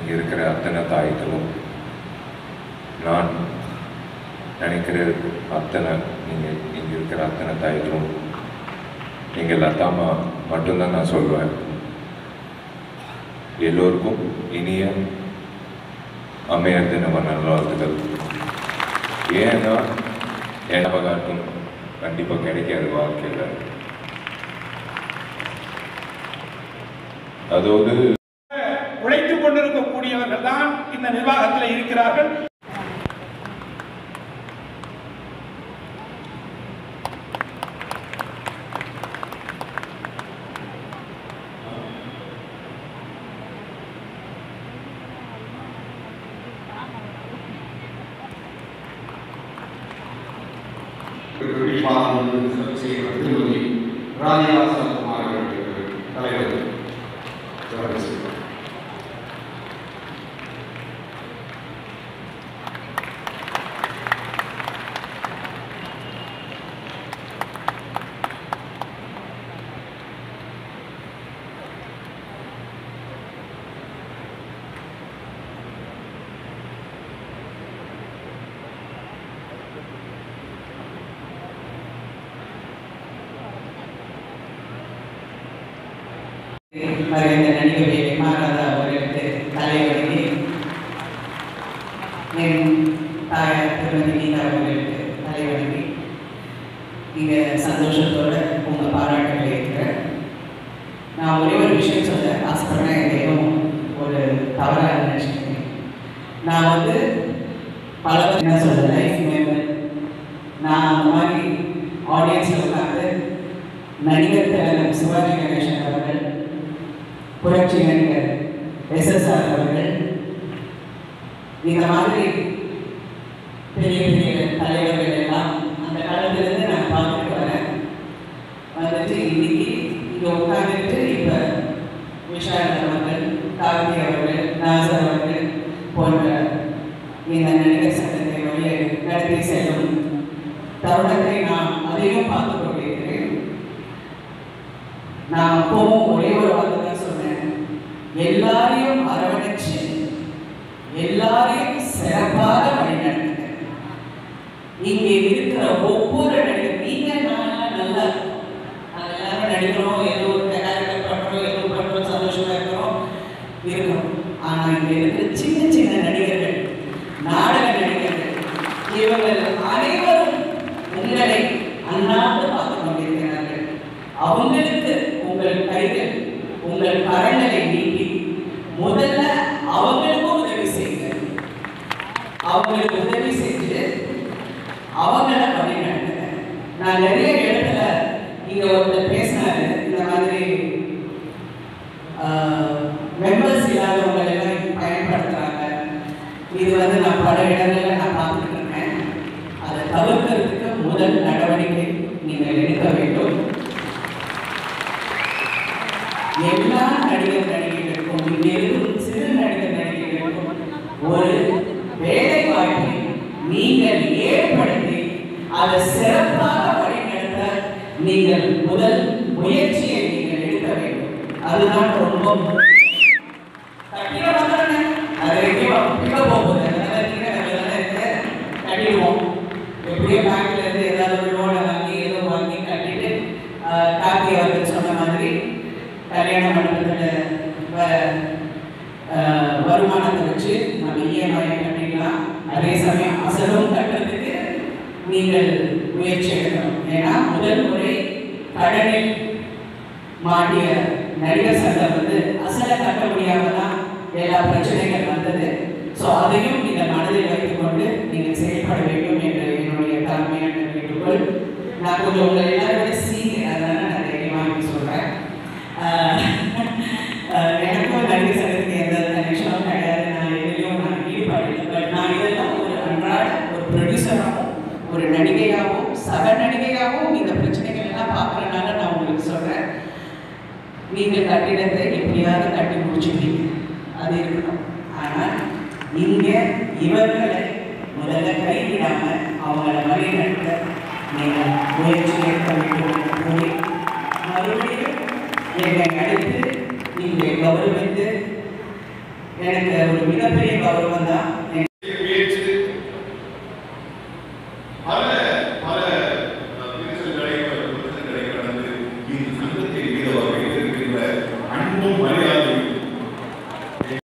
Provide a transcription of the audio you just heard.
இங்கே இருக்கிற அத்தனை தாய்களும் நான் நினைக்கிற அத்தனை நீங்கள் இங்கே இருக்கிற அத்தனை தாய்களும் நீங்கள் லதாமா மட்டும்தான் நான் சொல்வேன் எல்லோருக்கும் இனிய அம்மையார் தின நல்வாழ்த்துக்கள் ஏன்னா என் அவகாட்டும் கண்டிப்பாக கிடைக்காது வாழ்க்கையில் அதோடு உழைத்துக் கொண்டிருக்கக்கூடியவர்கள் தான் இந்த நிர்வாகத்தில் இருக்கிறார்கள் திருமதி ராஜியாசன் குமார் அவர்களுக்கு தலைவர் சிறப்பு செய்வார். மறைந்த நடிகை மாறாத அவர்களுக்கு தலைவணங்கி என் தாயார் திருமதி கீதா அவர்களுக்கு தலைவணங்கி இங்கே சந்தோஷத்தோட உங்கள் பாராட்டுகளை இருக்கிறேன் நான் ஒரே ஒரு விஷயம் சொல்ல ஆசைப்படுறேன் எதையும் ஒரு தவறாக நினச்சிக்கிறேன் நான் வந்து பல என்ன சொல்ல லைஃப் மெம்பர் நான் அந்த மாதிரி ஆடியன்ஸில் உட்காந்து நடிகர் திலகம் சிவாஜி கணேசன் அவர்கள் புரட்சி நடிகர் எஸ்எஸ்ஆர் அவர்கள் இந்த மாதிரி பெரிய பெரிய தலைவர்கள் எல்லாம் அந்த காலத்திலிருந்து நான் பார்த்துட்டு வரேன் வந்துட்டு இன்னைக்கு இங்கே உட்காந்துட்டு இப்போ விஷால் அவர்கள் கார்த்தி அவர்கள் நாசர் அவர்கள் போன்ற இந்த நடிகர் சங்கத்தை வழியை நடத்தி செல்லும் தருணத்தை நான் அதையும் பார்த்து கொண்டிருக்கிறேன் நான் அப்பவும் ஒரே ஒரு வார்த்தை தான் சொன்னேன் எல்லாரையும் அரவணைச்சு எல்லாரையும் சிறப்பாக வழிநடத்துங்க இங்கே இருக்கிற ஒவ்வொரு நடிகர் நீங்க நான் நல்லா இருக்கோம். நாங்க எல்லாரும் நடிக்கிறோம் ஏதோ ஒரு கேரக்டர் பண்றோம் ஏதோ பண்றோம் சந்தோஷமா இருக்கிறோம் இருக்கணும் ஆனா இங்க இருக்கிற சின்ன சின்ன நடிகர்கள் நாடக நடிகர்கள் இவர்கள் அனைவரும் உங்களை அண்ணாந்து பார்த்து கொண்டிருக்கிறார்கள் அவங்களுக்கு உங்கள் கைகள் உங்கள் கரங்களை நீட்டி முதல்ல அவங்களுக்கும் உதவி செய்யுங்க அவங்களுக்கு உதவி செஞ்சு அவங்கள வழி நடத்துங்க நான் நிறைய இடத்துல இங்க ஒருத்தர் பேசினாரு இந்த மாதிரி மெம்பர்ஸ் இல்லாதவங்க எல்லாம் இங்க பயன்படுத்துறாங்க இது வந்து நான் பல இடங்கள்ல நான் பார்த்துட்டு இருக்கேன் அதை தவிர்க்கிறதுக்கு முதல் நடவடிக்கை நீங்கள் எடுக்க வேண்டும் எல்லா நடிகர் நடிகைகளுக்கும் இங்கே இருக்கும் சிறு நடிகர் நடிகைகளுக்கும் ஒரு வேலை வாய்ப்பை நீங்கள் ஏற்படுத்தி அதை சிறப்பாக வழிநடத்த நீங்கள் முதல் முயற்சியை நீங்கள் எடுக்க வேண்டும் அதுதான் ரொம்ப முக்கியம். கட்டிட வந்துடுங்க. அது வரைக்கும் பிக்க போகுது அதனால கீழே நல்லதானே இருக்கு கட்டிடுவோம் எப்படியோ பேங்க்ல இருந்து ஏதாவது ஒரு லோனை வாங்கி ஏதோ வாங்கி கட்டிட்டு ஆஹ், கார்த்தி அவர்கள் சொன்ன மாதிரி கல்யாண மண்டபத்தில் வருமானத்தை வச்சு நம்ம இஎம்ஐ கட்டிக்கலாம் அதே சமயம் அசலும் கட்டுறதுக்கு நீங்கள் முயற்சி எடுக்கணும் ஏன்னா முதல் முறை கடனில் மாட்டிய நடிகர் சங்கம் வந்து அசலை கட்ட முடியாம தான் எல்லா பிரச்சனைகள் வந்தது ஸோ அதையும் நீங்கள் மனதில் வைத்துக்கொண்டு நீங்கள் செயல்பட வேண்டும் என்று என்னுடைய தலைமையான வேண்டுகோள் நான் கொஞ்சம் உங்களை எல்லாரோட சீனியர் அதனால நான் தைரியமாக சொல்கிறேன் எனக்கும் நடிகர் சங்கத்துக்கு எந்த கனெக்ஷனும் கிடையாது நான் எதுலையும் நான் ஈடுபாடு இல்லை பட் நான் இதெல்லாம் ஒரு அன்றாட ஒரு ப்ரொடியூசராகவும் ஒரு நடிகையாகவும் சக நடிகையாகவும் இந்த பிரச்சனைகள் எல்லாம் பார்க்குறனால நான் உங்களுக்கு சொல்கிறேன் நீங்கள் கட்டிடத்தை எப்படியாவது கட்டி முடிச்சுப்பீங்க அது இருக்கணும் ஆனால் இங்கே இவர்களை முதல்ல கைவிடாம அவங்கள வழி நடத்த நீங்கள் முயற்சி எடுக்க வேண்டும் என்று கூறி மறுபடியும் என்னை அழைத்து நீங்கள் கௌரவித்து எனக்கு ஒரு மிகப்பெரிய கௌரவம் தான் எங்க